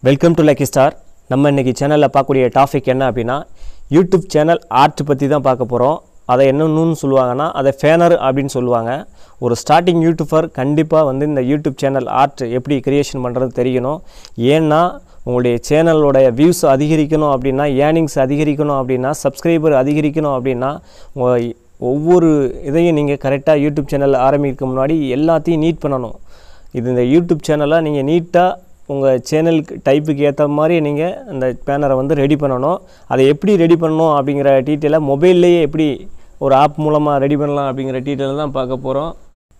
welcome to lucky star நம்ம இன்றைக்கி சேனலில் பார்க்கக்கூடிய டாபிக் என்ன அப்படின்னா யூடியூப் சேனல் ஆர்ட் பற்றி தான் பார்க்க போகிறோம் அதை என்னன்னு சொல்லுவாங்கன்னா அதை ஃபேனர் அப்படின்னு சொல்லுவாங்க ஒரு ஸ்டார்டிங் யூடியூபர் கண்டிப்பாக வந்து இந்த யூடியூப் சேனல் ஆர்ட் எப்படி கிரியேஷன் பண்ணுறது தெரியணும் ஏன்னா உங்களுடைய சேனலோடைய வியூஸ் அதிகரிக்கணும் அப்படின்னா ஏர்னிங்ஸ் அதிகரிக்கணும் அப்படின்னா சப்ஸ்கிரைபர் அதிகரிக்கணும் அப்படின்னா உங்கள் ஒவ்வொரு இதையும் நீங்கள் கரெக்டாக யூடியூப் சேனல் ஆரம்பிக்க முன்னாடி எல்லாத்தையும் நீட் பண்ணணும் இது இந்த யூடியூப் சேனலை நீங்கள் நீட்டாக உங்கள் சேனலுக்கு டைப்புக்கு ஏற்ற மாதிரி நீங்கள் அந்த பேனரை வந்து ரெடி பண்ணணும் அதை எப்படி ரெடி பண்ணணும் அப்படிங்கிற டீட்டெயிலாக மொபைல்லையே எப்படி ஒரு ஆப் மூலமாக ரெடி பண்ணலாம் அப்படிங்கிற டீட்டெயில் தான் பார்க்க போகிறோம்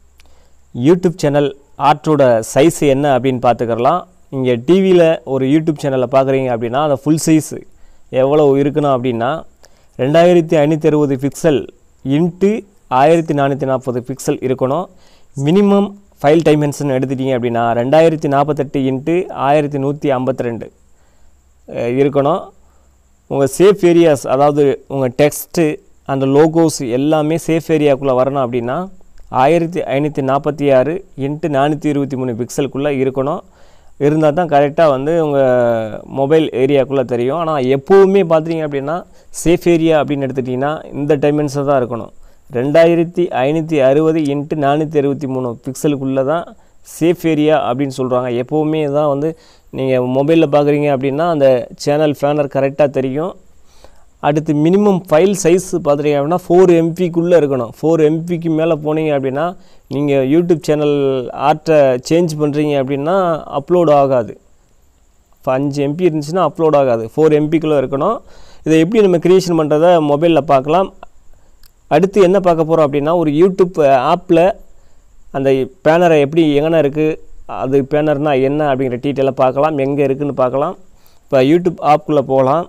யூடியூப் சேனல் ஆர்ட்டோட சைஸ் என்ன அப்படின்னு பார்த்துக்கலாம் இங்கே டிவியில் ஒரு யூடியூப் சேனலை பார்க்குறீங்க அப்படின்னா அதை ஃபுல் சைஸ் எவ்வளோ இருக்கணும் அப்படின்னா ரெண்டாயிரத்தி ஐநூற்றி அறுபது பிக்சல் இன்ட்டு ஆயிரத்தி நானூற்றி நாற்பது பிக்சல் இருக்கணும் மினிமம் ஃபைல் டைமென்ஷன் எடுத்துட்டீங்க அப்படின்னா ரெண்டாயிரத்தி நாற்பத்தெட்டு இன்ட்டு ஆயிரத்தி நூற்றி ஐம்பத்தி ரெண்டு இருக்கணும் உங்கள் சேஃப் ஏரியாஸ் அதாவது உங்கள் டெக்ஸ்ட்டு அந்த லோகோஸ் எல்லாமே சேஃப் ஏரியாக்குள்ளே வரணும் அப்படின்னா ஆயிரத்தி ஐநூற்றி நாற்பத்தி ஆறு இன்ட்டு நானூற்றி இருபத்தி மூணு பிக்சலுக்குள்ளே இருக்கணும் இருந்தால் தான் கரெக்டாக வந்து உங்கள் மொபைல் ஏரியாக்குள்ளே தெரியும் ஆனால் எப்போவுமே பார்த்தீங்க அப்படின்னா சேஃப் ஏரியா அப்படின்னு எடுத்துட்டிங்கன்னா இந்த டைமென்ஷன் தான் இருக்கணும் ரெண்டாயிரத்தி ஐநூற்றி அறுபது இன்ட்டு நானூற்றி அறுபத்தி மூணு பிக்சலுக்குள்ளே தான் சேஃப் ஏரியா அப்படின்னு சொல்கிறாங்க எப்போவுமே தான் வந்து நீங்கள் மொபைலில் பார்க்குறீங்க அப்படின்னா அந்த சேனல் ஃபேனர் கரெக்டாக தெரியும் அடுத்து மினிமம் ஃபைல் சைஸ் பார்த்துட்டீங்க அப்படின்னா ஃபோர் எம்பிக்குள்ளே இருக்கணும் ஃபோர் எம்பிக்கு மேலே போனீங்க அப்படின்னா நீங்கள் யூடியூப் சேனல் ஆர்ட்டை சேஞ்ச் பண்ணுறீங்க அப்படின்னா அப்லோட் ஆகாது இப்போ அஞ்சு எம்பி இருந்துச்சுன்னா அப்லோட் ஆகாது ஃபோர் எம்பிக்குள்ளே இருக்கணும் இதை எப்படி நம்ம க்ரியேஷன் பண்ணுறத மொபைலில் பார்க்கலாம் அடுத்து என்ன பார்க்க போகிறோம் அப்படின்னா ஒரு யூடியூப் ஆப்பில் அந்த பேனரை எப்படி எங்கே இருக்குது அது பேனர்னால் என்ன அப்படிங்கிற டீட்டெயிலாக பார்க்கலாம் எங்கே இருக்குதுன்னு பார்க்கலாம் இப்போ யூடியூப் ஆப்புக்குள்ளே போகலாம்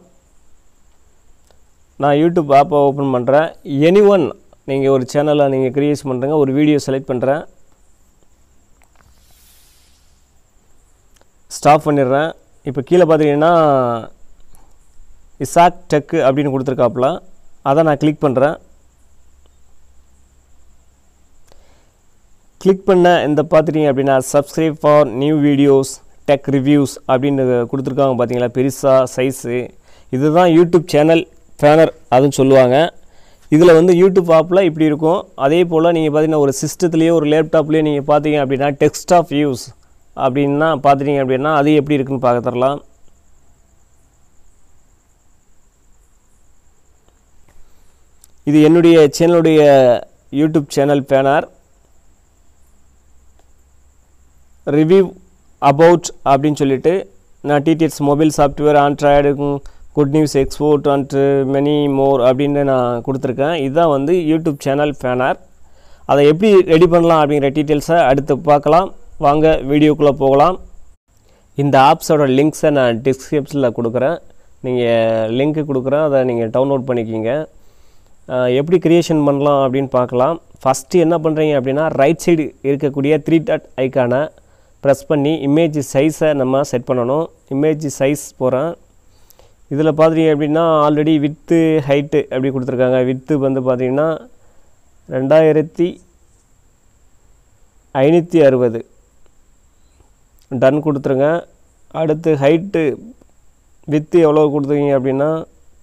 நான் யூடியூப் ஆப்பை ஓப்பன் பண்ணுறேன் எனி ஒன் நீங்கள் ஒரு சேனலை நீங்கள் க்ரியேட் பண்ணுறங்க ஒரு வீடியோ செலக்ட் பண்ணுறேன் ஸ்டாப் பண்ணிடுறேன் இப்போ கீழே பார்த்தீங்கன்னா இசாக் டெக்கு அப்படின்னு கொடுத்துருக்காப்புல அதை நான் கிளிக் பண்ணுறேன் கிளிக் பண்ண இந்த பார்த்துட்டீங்க அப்படின்னா subscribe for new videos tech reviews அப்படின்னு கொடுத்துருக்காங்க பார்த்தீங்களா பெருசாக சைஸு இதுதான் யூடியூப் சேனல் பேனர் அதுன்னு சொல்லுவாங்க இதில் வந்து யூடியூப் ஆப்பில் இப்படி இருக்கும் அதே போல் நீங்கள் பார்த்தீங்கன்னா ஒரு சிஸ்டத்துலேயோ ஒரு லேப்டாப்லேயோ நீங்கள் பார்த்தீங்க அப்படின்னா டெக்ஸ்ட் ஆஃப் யூஸ் அப்படின்னா பார்த்துட்டீங்க அப்படின்னா அது எப்படி இருக்குன்னு பார்க்க தரலாம் இது என்னுடைய சேனலுடைய YouTube channel banner review about அப்படின்னு சொல்லிட்டு நான் DTS mobile software Android good news export and many more அப்படின்னு நான் கொடுத்துருக்கேன் இதுதான் வந்து யூடியூப் சேனல் பேனர் அதை எப்படி ரெடி பண்ணலாம் அப்படிங்கிற டீட்டெயில்ஸை அடுத்து பார்க்கலாம் வாங்க வீடியோக்குள்ளே போகலாம் இந்த ஆப்ஸோட லிங்க்ஸை நான் டிஸ்கிரிப்ஷனில் கொடுக்குறேன் நீங்கள் லிங்க்கு கொடுக்குறேன் அதை நீங்கள் டவுன்லோட் பண்ணிக்கிங்க எப்படி க்ரியேஷன் பண்ணலாம் அப்படின்னு பார்க்கலாம் ஃபஸ்ட்டு என்ன பண்ணுறீங்க அப்படின்னா ரைட் சைடு இருக்கக்கூடிய த்ரீ டாட் ஐக்கானை ப்ரெஸ் பண்ணி இமேஜ் சைஸை நம்ம செட் பண்ணணும் இமேஜ் சைஸ் போகிறேன் இதில் பார்த்தீங்க அப்படின்னா ஆல்ரெடி வித்து ஹைட்டு அப்படி கொடுத்துருக்காங்க வித்து வந்து பார்த்திங்கன்னா ரெண்டாயிரத்தி ஐநூற்றி அறுபது டன் கொடுத்துருங்க அடுத்து ஹைட்டு வித்து எவ்வளோ கொடுத்துருக்கீங்க அப்படின்னா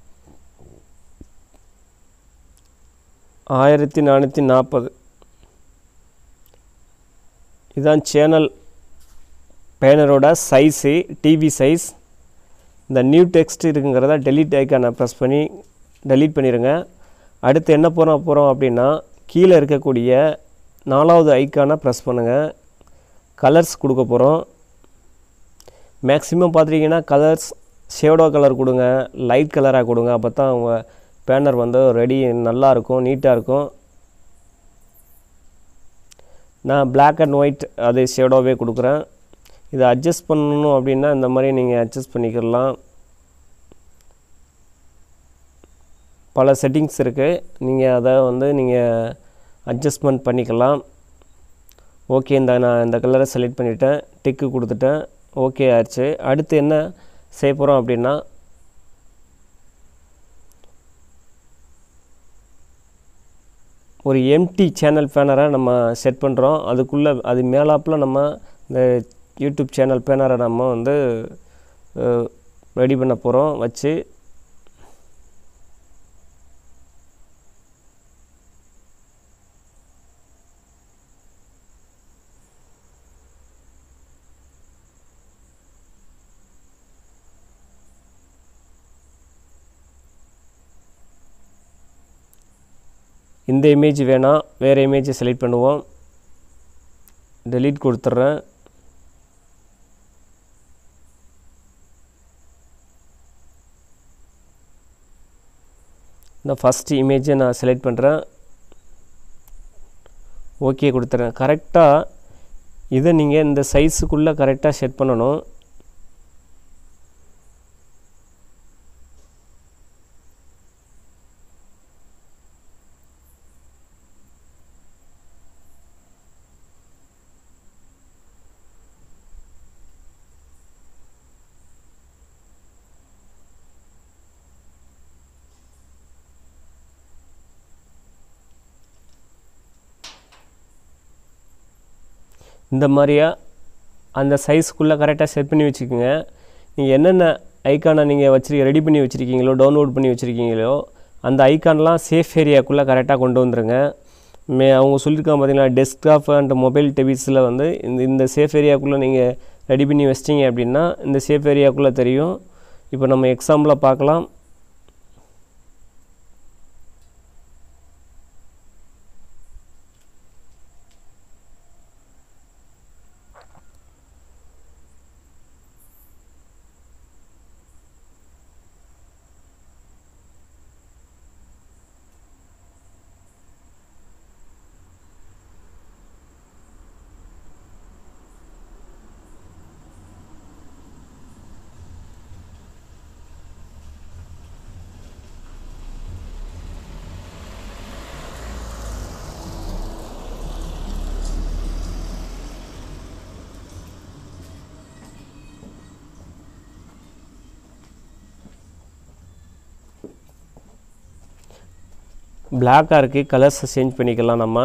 ஆயிரத்தி நானூற்றி நாற்பது இதுதான் சேனல் பேனரோட சைஸு டிவி சைஸ் இந்த நியூ டெக்ஸ்ட் இருக்குங்கிறத டெலிட் ஐக்கானை ப்ரெஸ் பண்ணி டெலீட் பண்ணிடுங்க அடுத்து என்ன போகிறோம் போகிறோம் அப்படின்னா கீழே இருக்கக்கூடிய நாலாவது ஐக்கானை ப்ரெஸ் பண்ணுங்கள் கலர்ஸ் கொடுக்க போகிறோம் மேக்ஸிமம் பார்த்துட்டிங்கன்னா கலர்ஸ் ஷேடோ கலர் கொடுங்க லைட் கலராக கொடுங்க அப்போ தான் உங்கள் பேனர் வந்து ரெடி நல்லா இருக்கும் நீட்டாக இருக்கும் நான் பிளாக் அண்ட் ஒயிட் அது ஷேடோவே கொடுக்குறேன் இதை அட்ஜஸ்ட் பண்ணணும் அப்படின்னா இந்த மாதிரி நீங்கள் அட்ஜஸ்ட் பண்ணிக்கலாம் பல செட்டிங்ஸ் இருக்குது நீங்கள் அதை வந்து நீங்கள் அட்ஜஸ்ட்மெண்ட் பண்ணிக்கலாம் ஓகே இந்த நான் இந்த கலரை செலக்ட் பண்ணிவிட்டேன் டிக்கு கொடுத்துட்டேன் ஓகே ஆயிடுச்சு அடுத்து என்ன செய்ய போகிறோம் அப்படின்னா ஒரு எம்டி சேனல் பேனரை நம்ம செட் பண்ணுறோம் அதுக்குள்ளே அது மேலாப்பில் நம்ம இந்த யூடியூப் சேனல் பேனரை நம்ம வந்து ரெடி பண்ண போகிறோம் வச்சு இந்த இமேஜ் வேணாம் வேறு இமேஜை செலக்ட் பண்ணுவோம் delete கொடுத்துட்றேன் இந்த ஃபஸ்ட்டு இமேஜை நான் செலக்ட் பண்ணுறேன் ஓகே கொடுத்துறேன் கரெக்டாக இதை நீங்கள் இந்த சைஸுக்குள்ளே கரெக்டாக செட் பண்ணணும் இந்த மாதிரியா அந்த சைஸ்க்குள்ளே கரெக்டாக செட் பண்ணி வச்சுக்கோங்க நீங்கள் என்னென்ன ஐக்கானை நீங்கள் வச்சுருக்க ரெடி பண்ணி வச்சுருக்கீங்களோ டவுன்லோட் பண்ணி வச்சுருக்கீங்களோ அந்த ஐக்கான்லாம் சேஃப் ஏரியாக்குள்ளே கரெக்டாக கொண்டு வந்துருங்க மே அவங்க சொல்லியிருக்காங்க பார்த்தீங்களா டெஸ்க்டாப் அண்ட் மொபைல் டிவிஸில் வந்து இந்த இந்த சேஃப் ஏரியாக்குள்ளே நீங்கள் ரெடி பண்ணி வச்சிட்டிங்க அப்படின்னா இந்த சேஃப் ஏரியாக்குள்ளே தெரியும் இப்போ நம்ம எக்ஸாம்பிளாக பார்க்கலாம் பிளாக்காக இருக்குது கலர்ஸை சேஞ்ச் பண்ணிக்கலாம் நம்ம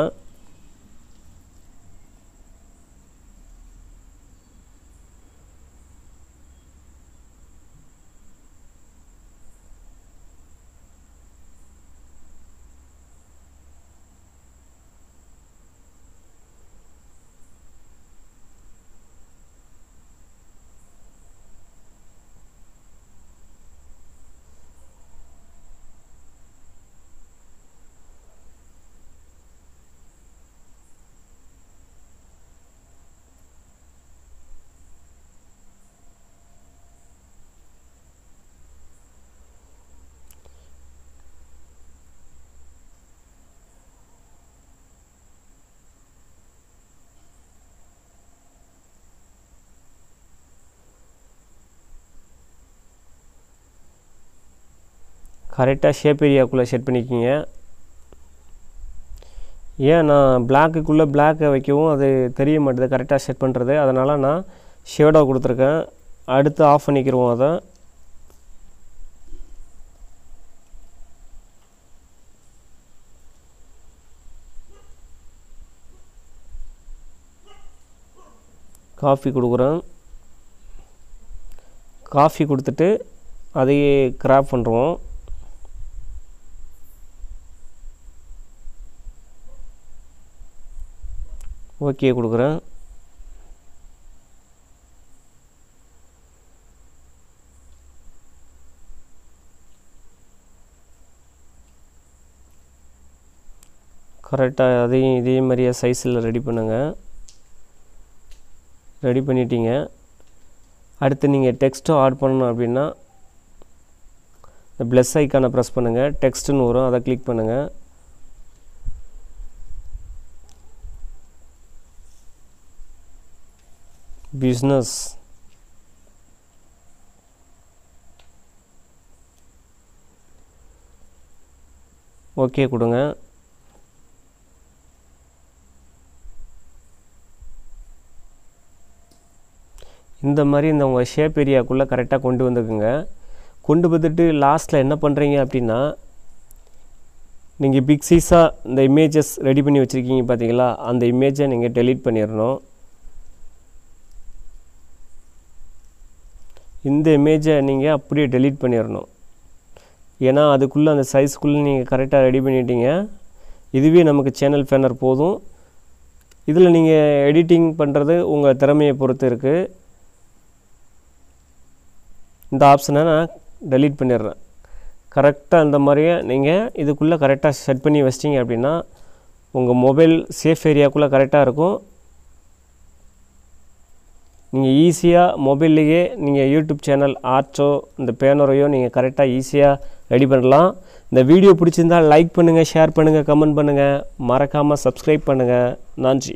கரெக்டாக ஷேப் ஏரியாக்குள்ளே செட் பண்ணிக்கிங்க ஏன் நான் பிளாக்குக்குள்ளே பிளாக்கை வைக்கவும் அது தெரிய மாட்டேது கரெக்டாக செட் பண்ணுறது அதனால் நான் ஷேடோ கொடுத்துருக்கேன் அடுத்து ஆஃப் பண்ணிக்கிருவோம் அதை காஃபி கொடுக்குறேன் காஃபி கொடுத்துட்டு அதையே கிராப் பண்ணுறோம் ஓகே கொடுக்குறேன் கரெக்டாக அதையும் இதே மாதிரியே சைஸில் ரெடி பண்ணுங்கள் ரெடி பண்ணிட்டீங்க அடுத்து நீங்கள் டெக்ஸ்ட்டும் ஆட் பண்ணணும் அப்படின்னா இந்த ப்ளஸ் ஐக்கானை ப்ரெஸ் பண்ணுங்கள் டெக்ஸ்ட்டுன்னு வரும் அதை கிளிக் பண்ணுங்கள் பிஸ்னஸ் ஓகே கொடுங்க இந்த மாதிரி இந்த உங்கள் ஷேப் ஏரியாக்குள்ளே கரெக்டாக கொண்டு வந்துக்குங்க கொண்டு வந்துட்டு லாஸ்ட்டில் என்ன பண்ணுறீங்க அப்படின்னா நீங்கள் பிக் சைஸாக இந்த இமேஜஸ் ரெடி பண்ணி வச்சுருக்கீங்க பார்த்தீங்களா அந்த இமேஜை நீங்கள் டெலீட் பண்ணிடணும் இந்த இமேஜை நீங்கள் அப்படியே டெலீட் பண்ணிடணும் ஏன்னா அதுக்குள்ளே அந்த சைஸ்க்குள்ளே நீங்கள் கரெக்டாக ரெடி பண்ணிட்டீங்க இதுவே நமக்கு சேனல் ஃபேனர் போதும் இதில் நீங்கள் எடிட்டிங் பண்ணுறது உங்கள் திறமையை பொறுத்து இருக்குது இந்த ஆப்ஷனை நான் டெலீட் பண்ணிடுறேன் கரெக்டாக அந்த மாதிரியே நீங்கள் இதுக்குள்ளே கரெக்டாக செட் பண்ணி வச்சிட்டிங்க அப்படின்னா உங்கள் மொபைல் சேஃப் ஏரியாக்குள்ளே கரெக்டாக இருக்கும் நீங்கள் ஈஸியாக மொபைல்லையே நீங்கள் யூடியூப் சேனல் ஆர்ட்ஸோ இந்த பேனரையோ நீங்கள் கரெக்டாக ஈஸியாக ரெடி பண்ணலாம் இந்த வீடியோ பிடிச்சிருந்தால் லைக் பண்ணுங்கள் ஷேர் பண்ணுங்கள் கமெண்ட் பண்ணுங்கள் மறக்காமல் சப்ஸ்கிரைப் பண்ணுங்கள் நன்றி